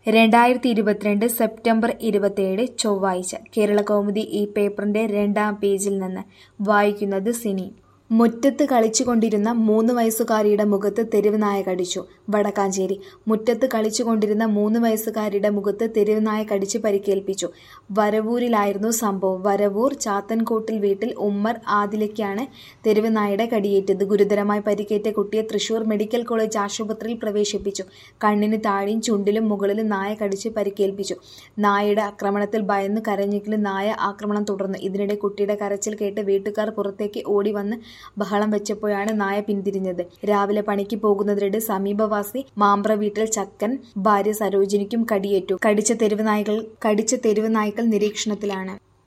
രണ്ടായിരത്തി ഇരുപത്തിരണ്ട് സെപ്റ്റംബർ ഇരുപത്തിയേഴ് ചൊവ്വാഴ്ച കേരളകൗമുദി ഈ പേപ്പറിന്റെ രണ്ടാം പേജിൽ നിന്ന് വായിക്കുന്നത് സിനി മുറ്റത്ത് കളിച്ചുകൊണ്ടിരുന്ന മൂന്ന് വയസ്സുകാരിയുടെ മുഖത്ത് തെരുവ് നായ കടിച്ചു വടക്കാഞ്ചേരി മുറ്റത്ത് കളിച്ചുകൊണ്ടിരുന്ന മൂന്ന് വയസ്സുകാരിയുടെ മുഖത്ത് തെരുവ് നായ കടിച്ച് പരിക്കേൽപ്പിച്ചു വരവൂരിലായിരുന്നു സംഭവം വരവൂർ ചാത്തൻകോട്ടിൽ വീട്ടിൽ ഉമ്മർ ആദിലയ്ക്കാണ് തെരുവ് നായയുടെ കടിയേറ്റത് ഗുരുതരമായി പരിക്കേറ്റ കുട്ടിയെ തൃശൂർ മെഡിക്കൽ കോളേജ് ആശുപത്രിയിൽ പ്രവേശിപ്പിച്ചു കണ്ണിന് താഴെയും ചുണ്ടിലും മുകളിലും നായ കടിച്ച് പരിക്കേൽപ്പിച്ചു നായയുടെ ആക്രമണത്തിൽ ഭയന്ന് കരഞ്ഞെങ്കിലും നായ ആക്രമണം തുടർന്നു ഇതിനിടെ കുട്ടിയുടെ കരച്ചിൽ കേട്ട് വീട്ടുകാർ പുറത്തേക്ക് ഓടി വന്ന് ബഹളം വെച്ചപ്പോഴാണ് നായ പിന്തിരിഞ്ഞത് രാവിലെ പണിക്ക് പോകുന്നതിനിടെ സമീപവാസി മാമ്പ്ര വീട്ടിൽ ചക്കൻ ഭാര്യ സരോജിനിക്കും കടിയേറ്റു കടിച്ച തെരുവ് നായ്ക്കൾ കടിച്ച തെരുവ് നായ്ക്കൾ നിരീക്ഷണത്തിലാണ്